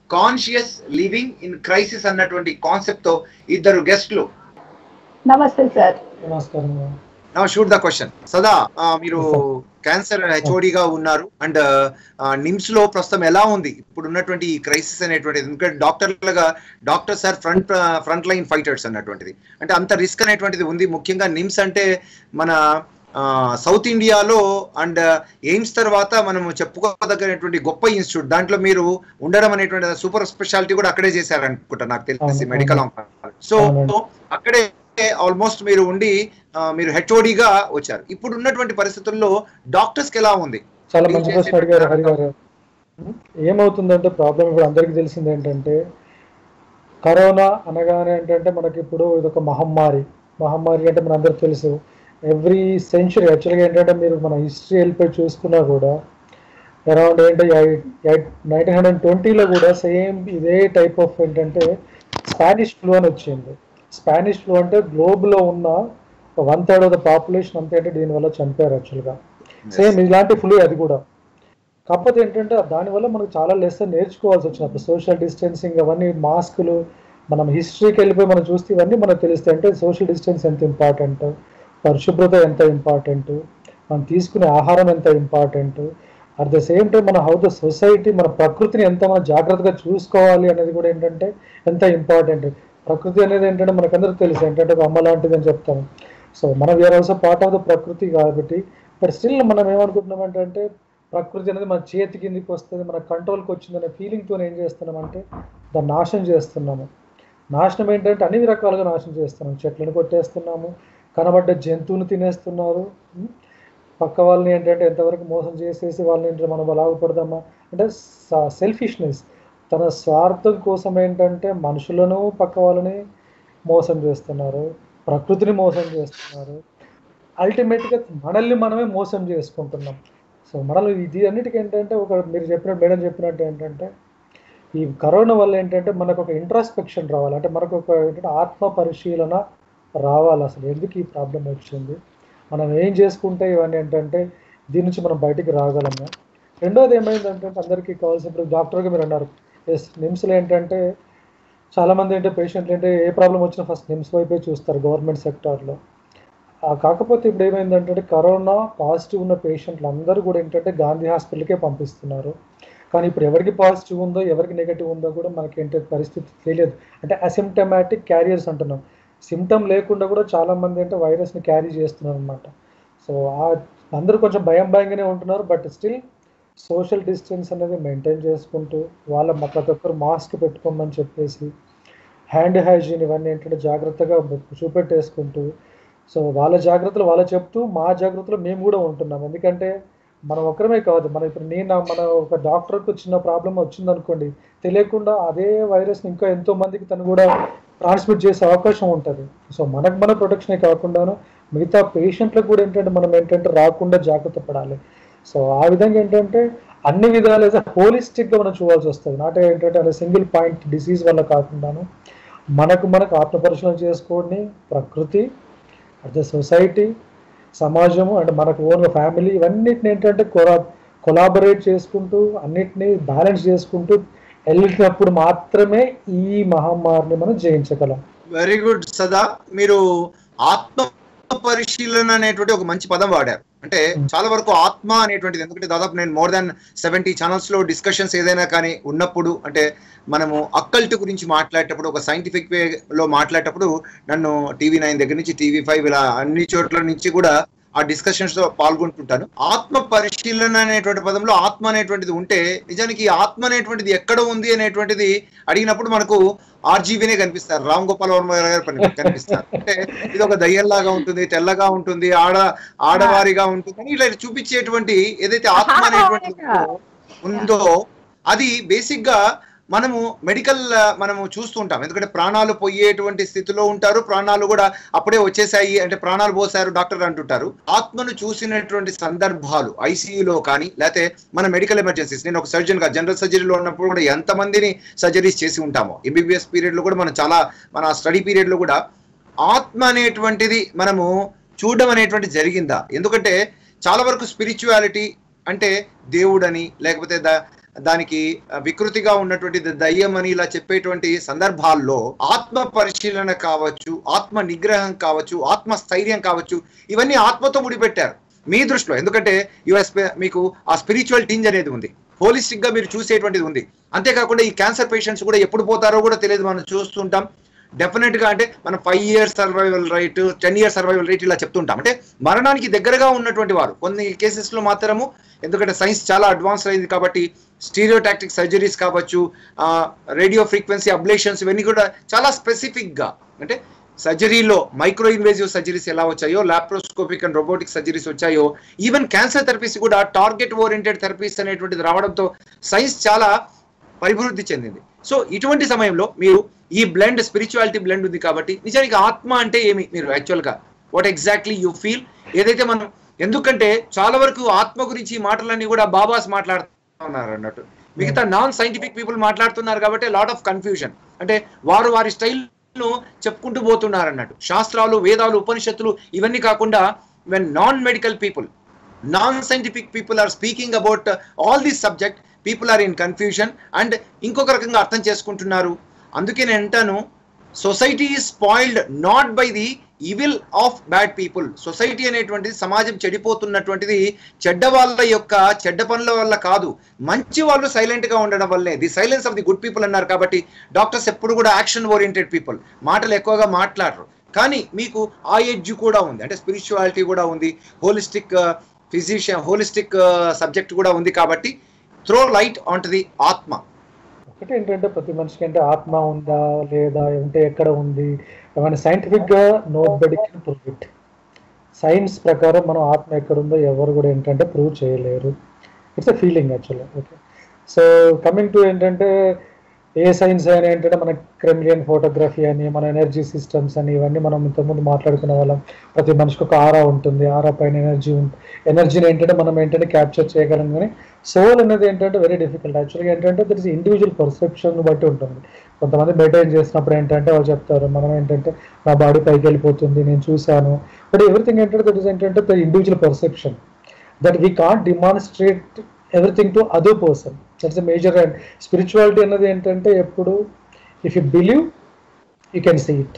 Conscious living in crisis అన్నటువంటి concept తో ఇద్దరు గెస్ట్లు నమస్తే సార్ నమస్కారం నా షూట్ ద క్వశ్చన్ సదా ఆ, మీరు క్యాన్సర్ హెచ్ఓడిగా ఉన్నారు అండ్ నిమ్స్ లో ప్రస్తుతం ఎలా ఉంది ఇప్పుడు ఉన్నటువంటి ఈ క్రైసిస్ అనేటువంటిది ఎందుకంటే డాక్టర్లుగా doctors are front front line fighters అన్నటువంటిది అంటే అంత రిస్క్ అనేటువంటిది ఉంది ముఖ్యంగా నిమ్స్ అంటే మన సౌత్ ఇండియాలో అండ్ ఎయిమ్స్ తర్వాత మనం చెప్పుకోదగినటువంటి గొప్ప ఇన్స్టిట్యూట్ దాంట్లో మీరు ఉండడం అనేటువంటి సూపర్ స్పెషాలిటీ కూడా అక్కడే చేశారనుకుంటా నాకు తెలిసి అవును, మెడికల్ సో అవునండి. అక్కడే ఆల్మోస్ట్ మీరు ఉండి ఆ, మీరు హెచ్ఓడిగా వచ్చారు ఇప్పుడు ఉన్నటువంటి పరిస్థితుల్లో డాక్టర్స్ కి ఎలా ఉంది చాలా మీరు మంచి ప్రశ్న అడిగారు హరి గారు ఏమవుతుందంటే ప్రాబ్లం ఇప్పుడు అందరికీ తెలిసింది ఏంటంటే కరోనా అనగానే ఏంటంటే మనకి ఇప్పుడు ఇదొక మహమ్మారి మహమ్మారి అంటే మన అందరికి తెలుసు ఎవ్రీ సెంచురీ యాక్చువల్గా ఏంటంటే మీరు మన హిస్టరీ వెళ్ళిపోయి చూసుకున్నా కూడా అరౌండ్ ఏంటి నైన్టీన్ హండ్రెడ్ ట్వంటీలో కూడా సేమ్ ఇదే టైప్ ఆఫ్ ఏంటంటే స్పానిష్ ఫ్లూ అని వచ్చింది స్పానిష్ ఫ్లూ అంటే గ్లోబ్లో ఉన్న one third of the population అంతా అంటే దీనివల్ల చనిపోయారు యాక్చువల్గా సేమ్ ఇలాంటి ఫ్లూ అది కూడా కాకపోతే ఏంటంటే దానివల్ల మనకు చాలా లెసన్ నేర్చుకోవాల్సి వచ్చినప్పుడు సోషల్ డిస్టెన్సింగ్ అవన్నీ మాస్కులు మనం హిస్టరీకి వెళ్ళిపోయి మనం చూస్తే ఇవన్నీ మనకు తెలుస్తాయి అంటే సోషల్ డిస్టెన్స్ ఎంత ఇంపార్టెంట్ పరిశుభ్రత ఎంత ఇంపార్టెంట్ మనం తీసుకునే ఆహారం ఎంత important at the same time మన హౌ ద సొసైటీ మన ప్రకృతిని ఎంత మనం జాగ్రత్తగా చూసుకోవాలి అనేది కూడా ఏంటంటే ఎంత ఇంపార్టెంట్ ప్రకృతి అనేది ఏంటంటే మనకందరికి తెలుసు ఏంటంటే ఒక అమ్మ లాంటిది అని చెప్తాము సో మనం we are also part of the ప్రకృతి కాబట్టి బట్ స్టిల్ మనం ఏమనుకుంటున్నాం ఏంటంటే ప్రకృతి అనేది మన చేతి కిందికి వస్తుంది మన కంట్రోల్కి వచ్చిందనే ఫీలింగ్తో ఏం చేస్తున్నామంటే దాన్ని నాశనం చేస్తున్నాము నాశనం ఏంటంటే అన్ని రకాలుగా నాశనం చేస్తున్నాం చెట్లను కొట్టేస్తున్నాము కనబడ్డ జంతువుని తినేస్తున్నారు ఉం? పక్క వాళ్ళని ఏంటంటే ఎంతవరకు మోసం చేసేసి వాళ్ళని ఏంటంటే మనం లాభపడదామా అంటే సెల్ఫిష్నెస్ తన స్వార్థం కోసం ఏంటంటే మనుషులను పక్క వాళ్ళని మోసం చేస్తున్నారు ప్రకృతిని మోసం చేస్తున్నారు అల్టిమేట్గా మనల్ని మనమే మోసం చేసుకుంటున్నాం సో మనల్ని ఇది అన్నిటికీ ఏంటంటే ఒక మీరు చెప్పినట్టు మేడం చెప్పినట్టు ఏంటంటే ఈ కరోనా వల్ల ఏంటంటే మనకు ఒక ఇంట్రాస్పెక్షన్ రావాలి అంటే మనకు ఒక ఏంటంటే ఆత్మ పరిశీలన రావాలి అసలు ఎందుకు ఈ ప్రాబ్లం వచ్చింది మనం ఏం చేసుకుంటే ఇవన్నీ ఏంటంటే దీని నుంచి మనం బయటికి రాగలము రెండోది ఏమైందంటే అందరికీ కావాల్సిన ఇప్పుడు డాక్టర్గా మీరు అన్నారు ఎస్ నిమ్స్లో ఏంటంటే చాలామంది ఏంటంటే పేషెంట్లు అంటే ఏ ప్రాబ్లం వచ్చినా ఫస్ట్ నిమ్స్ వైపే చూస్తారు గవర్నమెంట్ సెక్టార్లో కాకపోతే ఇప్పుడు ఏమైందంటే కరోనా పాజిటివ్ ఉన్న పేషెంట్లు అందరూ కూడా ఏంటంటే గాంధీ హాస్పిటల్కే పంపిస్తున్నారు కానీ ఇప్పుడు ఎవరికి పాజిటివ్ ఉందో ఎవరికి నెగటివ్ ఉందో కూడా మనకి ఏంటంటే పరిస్థితి తెలియదు అంటే అసిమ్టమాటిక్ క్యారియర్స్ అంటున్నాం సిమ్టమ్ లేకుండా కూడా చాలా మంది అంటే వైరస్ని క్యారీ చేస్తున్నారు అనమాట సో ఆ అందరూ కొంచెం భయం భయంగానే ఉంటున్నారు బట్ స్టిల్ సోషల్ డిస్టెన్స్ అనేది మెయింటైన్ చేసుకుంటూ వాళ్ళ మ- ప్రతి ఒక్కరు మాస్క్ పెట్టుకోమని చెప్పేసి హ్యాండ్ హైజీన్ ఇవన్నీ ఏంటంటే జాగ్రత్తగా చూపెట్టేసుకుంటూ సో వాళ్ళ జాగ్రత్తలు వాళ్ళ చెప్తూ మా జాగ్రత్తలు మేము కూడా ఉంటున్నాం ఎందుకంటే మనం ఒక్కరమే కాదు మన ఇప్పుడు నేను నా- మన ఒక డాక్టర్కి చిన్న ప్రాబ్లం వచ్చింది అనుకోండి తెలియకుండా అదే వైరస్ని ఇంకా ఎంతో మందికి తను కూడా ట్రాన్స్మిట్ చేసే అవకాశం ఉంటుంది సో మనకు మన ప్రొటెక్షనే కాకుండాను మిగతా పేషెంట్లకు కూడా ఏంటంటే మనం ఏంటంటే రాకుండా జాగ్రత్త పడాలి సో ఆ విధంగా ఏంటంటే అన్ని విధాలు హోలిస్టిక్గా మనం చూడాల్సి వస్తుంది నాట్ ఏంటంటే అలా సింగిల్ పాయింట్ డిసీజ్ వల్ల కాకుండాను మనకు మనకు ఆత్మపరిశీలన చేసుకొని ప్రకృతి అట్ ద సొసైటీ సమాజము అండ్ మనకు ఓన్ ఫ్యామిలీ ఇవన్నిటిని ఏంటంటే కొలా కొలాబరేట్ చేసుకుంటూ అన్నిటినీ బ్యాలెన్స్ చేసుకుంటూ వెళ్ళినప్పుడు మాత్రమే ఈ మహమ్మారిని మనం జయించగలం వెరీ గుడ్ సదా మీరు ఆత్మ పరిశీలన అనేటువంటి ఒక మంచి పదం వాడారు అంటే చాలా వరకు ఆత్మ అనేటువంటిది ఎందుకంటే దాదాపు నేను మోర్ దాన్ సెవెంటీ ఛానల్స్ లో డిస్కషన్స్ ఏదైనా కానీ ఉన్నప్పుడు అంటే మనము అక్కల్ట్ గురించి మాట్లాడేటప్పుడు ఒక సైంటిఫిక్ వే లో మాట్లాడేటప్పుడు నన్ను టీవీ నైన్ దగ్గర నుంచి టీవీ ఫైవ్ ఇలా అన్ని చోట్ల నుంచి కూడా ఆ డిస్కషన్స్ లో పాల్గొంటుంటాను ఆత్మ పరిశీలన అనేటువంటి పదంలో ఆత్మ అనేటువంటిది ఉంటే నిజానికి ఈ ఆత్మ అనేటువంటిది ఎక్కడ ఉంది అనేటువంటిది అడిగినప్పుడు మనకు ఆర్జీవీనే కనిపిస్తారు రామ్ గోపాల్ వర్మ గారు కని- కనిపిస్తారు అంటే ఇది ఒక దయ్యంలాగా ఉంటుంది తెల్లగా ఉంటుంది ఆడ ఆడవారిగా ఉంటుంది అని ఇలా చూపించేటువంటి ఏదైతే ఆత్మ అనేటువంటిది ఉందో అది బేసిక్ గా మనము మెడికల్ మనము చూస్తూ ఉంటాం ఎందుకంటే ప్రాణాలు పోయేటువంటి స్థితిలో ఉంటారు ప్రాణాలు కూడా అప్పుడే వచ్చేసాయి అంటే ప్రాణాలు పోసారు డాక్టర్ అంటుంటారు ఆత్మను చూసినటువంటి సందర్భాలు ఐసీయూలో కానీ లేకపోతే మన మెడికల్ ఎమర్జెన్సీస్ నేను ఒక సర్జన్ గా జనరల్ సర్జరీలో ఉన్నప్పుడు కూడా ఎంతమందిని సర్జరీస్ చేసి ఉంటామో ఎంబీబీఎస్ పీరియడ్ లో కూడా మనం చాలా మన స్టడీ పీరియడ్ లో కూడా ఆత్మ అనేటువంటిది మనము చూడడం అనేటువంటి జరిగిందా ఎందుకంటే చాలా వరకు స్పిరిచువాలిటీ అంటే దేవుడని లేకపోతే ద దానికి ఆ, వికృతిగా ఉన్నటువంటి ద- దయ్యం అని ఇలా చెప్పేటువంటి సందర్భాల్లో ఆత్మ పరిశీలన కావచ్చు ఆత్మ నిగ్రహం కావచ్చు ఆత్మ స్థైర్యం కావచ్చు ఇవన్నీ ఆత్మతో ముడిపెట్టారు మీ దృష్టిలో ఎందుకంటే యుఎస్ మీకు ఆ స్పిరిచువల్ టింజ్ అనేది ఉంది హోలిస్టిక్ గా మీరు చూసేటువంటిది ఉంది అంతేకాకుండా ఈ క్యాన్సర్ పేషెంట్స్ కూడా ఎప్పుడు పోతారో కూడా తెలియదు మనం చూస్తుంటాం డెఫినెట్ గా అంటే మనం five years survival rate ten years survival rate ఇలా చెప్తుంటాం అంటే మరణానికి దగ్గరగా ఉన్నటువంటి వారు కొన్ని కేసెస్ లో మాత్రము ఎందుకంటే సైన్స్ చాలా అడ్వాన్స్ అయింది కాబట్టి స్టీరియోటాక్టిక్ సర్జరీస్ కావచ్చు రేడియో ఫ్రీక్వెన్సీ అబ్లేషన్స్ ఇవన్నీ కూడా చాలా స్పెసిఫిక్ గా అంటే సర్జరీలో మైక్రో ఇన్వేజివ్ సర్జరీస్ ఎలా వచ్చాయో లాప్రోస్కోపిక్ అండ్ రోబోటిక్ సర్జరీస్ వచ్చాయో ఈవెన్ క్యాన్సర్ థెరపీస్ కూడా టార్గెట్ ఓరియంటెడ్ థెరపీస్ అనేటువంటిది రావడంతో సైన్స్ చాలా పరిభివృద్ధి చెందింది సో ఇటువంటి సమయంలో మీరు ఈ బ్లెండ్ స్పిరిచువాలిటీ బ్లెండ్ ఉంది కాబట్టి నిజానికి ఆత్మ అంటే ఏమి మీరు యాక్చువల్ గా వాట్ ఎగ్జాక్ట్లీ యూ ఫీల్ ఏదైతే మనం ఎందుకంటే చాలా వరకు ఆత్మ గురించి ఈ మాటలన్నీ కూడా బాబాస్ మాట్లాడుతున్నారు అన్నట్టు మిగతా నాన్ సైంటిఫిక్ పీపుల్ మాట్లాడుతున్నారు కాబట్టి లాట్ ఆఫ్ కన్ఫ్యూజన్ అంటే వారు వారి స్టైల్ను చెప్పుకుంటూ పోతున్నారు అన్నట్టు శాస్త్రాలు వేదాలు ఉపనిషత్తులు ఇవన్నీ కాకుండా when non medical people non scientific people are speaking about all this subject people are in confusion and ఇంకొక రకంగా అర్థం చేసుకుంటున్నారు అందుకే నేను అంటాను society is spoiled not by the evil of bad people society అనేటువంటిది సమాజం చెడిపోతున్నటువంటిది చెడ్డ వాళ్ళ యొక్క చెడ్డ పనుల వల్ల కాదు మంచి వాళ్ళు సైలెంట్ గా ఉండడం వల్లే the silence of the good people అన్నారు కాబట్టి డాక్టర్స్ ఎప్పుడు కూడా యాక్షన్ ఓరియంటెడ్ పీపుల్ మాటలు ఎక్కువగా మాట్లాడరు కానీ మీకు ఆ ఎడ్జ్ కూడా ఉంది అంటే స్పిరిచువాలిటీ కూడా ఉంది హోలిస్టిక్ ఫిజిషియన్ హోలిస్టిక్ సబ్జెక్ట్ కూడా ఉంది కాబట్టి త్రో లైట్ ఆన్ ది ఆత్మ ఒకటి ఏంటంటే ప్రతి మనిషికి అంటే ఆత్మ ఉందా లేదా ఉంటే ఎక్కడ ఉంది ఏమైనా సైంటిఫిక్ గా నో బడి ప్రూవ్ ఇట్ సైన్స్ ప్రకారం మనం ఆత్మ ఎక్కడ ఉందో ఎవరు కూడా ఏంటంటే ప్రూవ్ చేయలేరు it's a feeling actually okay so coming to ఏంటంటే ఏ సైన్స్ అయినా ఏంటంటే మన క్రెమిలియన్ ఫోటోగ్రఫీ అని మన ఎనర్జీ సిస్టమ్స్ అని ఇవన్నీ మనం ఇంతకుముందు మాట్లాడుకునే వాళ్ళం ప్రతి మనిషికి ఒక ఆరా ఉంటుంది ఆరా పైన ఎనర్జీ ఉంటుంది ఎనర్జీని ఏంటంటే మనం ఏంటంటే క్యాప్చర్ చేయగలం కానీ సోల్ అనేది ఏంటంటే వెరీ డిఫికల్ట్ యాక్చువల్గా ఏంటంటే దట్ ఇస్ ఇండివిజువల్ పర్సెప్షన్ బట్టి ఉంటుంది కొంతమంది మెయింటైన్ చేసినప్పుడు ఏంటంటే వాళ్ళు చెప్తారు మనం ఏంటంటే నా బాడీ పైకి వెళ్ళిపోతుంది నేను చూశాను బట్ ఎవ్రీథింగ్ ఏంటంటే దట్ ఇస్ ఏంటంటే the individual perception that we can't demonstrate everything to other person that's a major and spirituality అన్నది ఏంటంటే ఎప్పుడు if you believe you can see it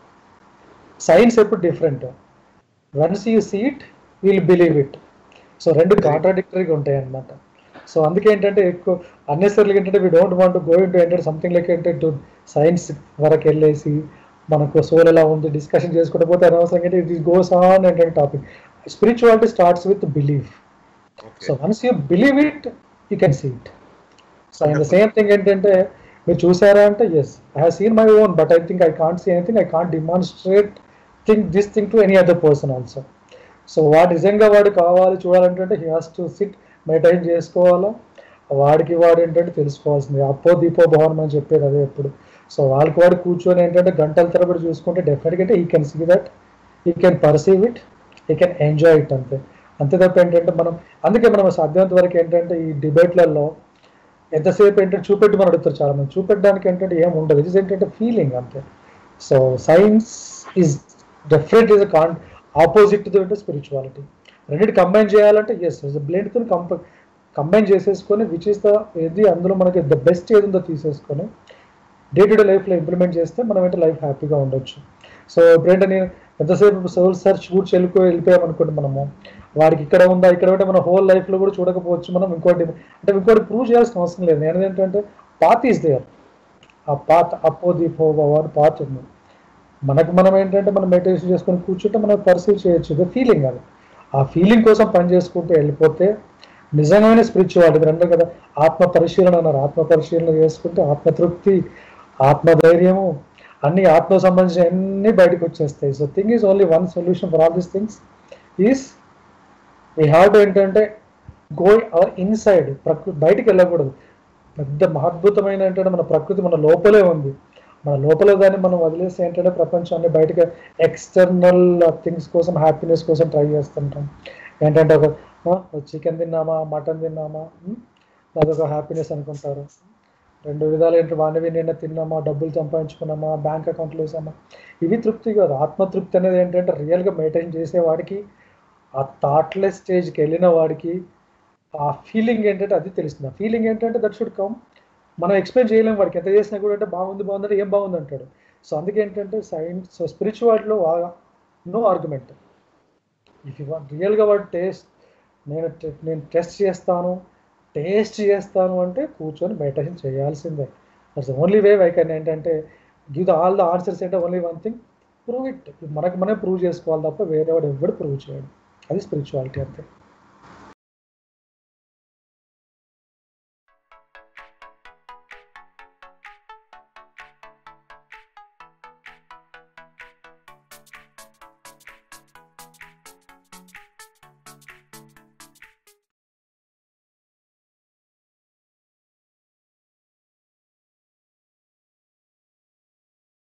science ఎప్పుడు different once you see it will believe it so రెండు కాంట్రాడిక్టరీగా ఉంటాయి అన్నమాట so అందుకే ఏంటంటే ఎక్కువ అన్నెసరీ ఏంటంటే we don't want go into ఏంటంటే సంథింగ్ లైక్ ఏంటంటే టు సైన్స్ వరకు వెళ్ళేసి మనకు సోల్ ఎలా ఉంది డిస్కషన్ చేసుకుంటూ పోతే అనవసరంగా అంటే ఇట్ గోస్ ఆన్ ఏంటంటే topic spirituality starts with believe so once you believe it you can see it so and the same thing ఏంటంటే మీరు చూసారా అంటే yes I have seen my own but I think I can't see anything I can't demonstrate think this thing to any other person also so వాడు నిజంగా వాడు కావాలి చూడాలంటే he has to sit maintain చేసుకోవాలా వాడికి వాడు ఏంటంటే తెలుసుకోవాల్సింది అప్పో దీపో భవనం అని చెప్పేది అదే ఎప్పుడు సో వాళ్ళకి వాడు కూర్చొని ఏంటంటే గంటల తరబడి చూసుకుంటే డెఫినెట్గా అంటే we can see that we can perceive it we can enjoy it అంతే అంతే తప్ప ఏంటంటే మనం అందుకే మనం సాధ్యమైనంత వరకు ఏంటంటే ఈ డిబేట్లలో ఎంతసేపు ఏంటంటే చూపెట్టి మనం అడుగుతారు చాలా మంది చూపెట్టడానికి ఏంటంటే ఏం ఉండదు ఇది ఏంటంటే ఫీలింగ్ అంతే so science is definite is కాన్ ఆపోజిట్ టు స్పిరిచువాలిటీ రెండింటి కంబైన్ చేయాలంటే ఎస్ బ్లెండ్తో కంప కంబైన్ చేసేసుకొని విచ్ ఇస్ ద ఏది అందులో మనకి ద బెస్ట్ ఏది ఉందో తీసేసుకొని డే టు డే లైఫ్లో ఇంప్లిమెంట్ చేస్తే మనం ఏంటంటే లైఫ్ హ్యాపీగా ఉండొచ్చు సో ఇప్పుడేంటే నేను ఎంతసేపు సోల్ సర్చ్ కూర్చి వెళ్ళిపోయి వెళ్ళిపోయాం అనుకోండి మనము వాడికి ఇక్కడ ఉందా ఇక్కడ ఉంటే మన హోల్ లైఫ్లో కూడా చూడకపోవచ్చు మనం ఇంకోటి అంటే ఇంకోటి ప్రూవ్ చేయాల్సిన అవసరం లేదు నేను ఏంటంటే పాత్ ఈస్ దేర్ ఆ పాత్ అప్పో దీపో అని పాత్ ఉంది మనకు మనం ఏంటంటే మనం మెడిటేషన్ చేసుకొని కూర్చుంటే మనం పర్సీవ్ చేయొచ్చు ఇది ఫీలింగ్ అది ఆ ఫీలింగ్ కోసం పని చేసుకుంటూ వెళ్ళిపోతే నిజమైన స్పిరిచువాలిటీ మీరు అంటారు కదా ఆత్మ పరిశీలన అన్నారు ఆత్మ పరిశీలన చేసుకుంటే ఆత్మతృప్తి ఆత్మధైర్యము అన్ని ఆత్మ సంబంధించిన అన్ని బయటకు వచ్చేస్తాయి so thing is only one solution for all these things is we have to ఏంటంటే గో అవర్ ఇన్సైడ్ ప్రకృతి బయటికి వెళ్ళకూడదు పెద్ద మహద్భుతమైన ఏంటంటే మన ప్రకృతి మన లోపలే ఉంది మన లోపల దాన్ని మనం వదిలేసి ఏంటంటే ప్రపంచాన్ని బయటకి ఎక్స్టర్నల్ థింగ్స్ కోసం హ్యాపీనెస్ కోసం ట్రై చేస్తుంటాం ఏంటంటే ఒక చికెన్ తిన్నామా మటన్ తిన్నామా ఉమ్, అదొక హ్యాపీనెస్ అనుకుంటారు రెండు విధాలు ఏంటి వాడివి నిన్న తిన్నామా డబ్బులు సంపాదించుకున్నామా బ్యాంక్ అకౌంట్లో వేసామా ఇవి తృప్తి కాదు ఆత్మతృప్తి అనేది ఏంటంటే రియల్గా మెయింటైన్ చేసేవాడికి ఆ థాట్లెస్ స్టేజ్కి వెళ్ళిన వాడికి ఆ ఫీలింగ్ ఏంటంటే అది తెలుస్తుంది ఆ ఫీలింగ్ ఏంటంటే దట్ షుడ్ కమ్ మనం ఎక్స్ప్లెయిన్ చేయలేం వాడికి ఎంత చేసినా కూడా అంటే బాగుంది బాగుంది అంటే ఏం బాగుంది అంటాడు సో అందుకే ఏంటంటే సైన్స్ సో స్పిరిచువాలిటీలో no argument if you want రియల్గా వాడు టేస్ట్ నేను ట- నేను టెస్ట్ చేస్తాను టేస్ట్ చేస్తాను అంటే కూర్చొని మెడిటేషన్ చేయాల్సిందే that's only way I can ఏంటంటే give the all the answers అంటే only one thing prove it మనకు మనం ప్రూవ్ చేసుకోవాలి తప్ప వేరే వాడు ఎవడు ప్రూవ్ చేయడు అది స్పిరిచువాలిటీ అంతే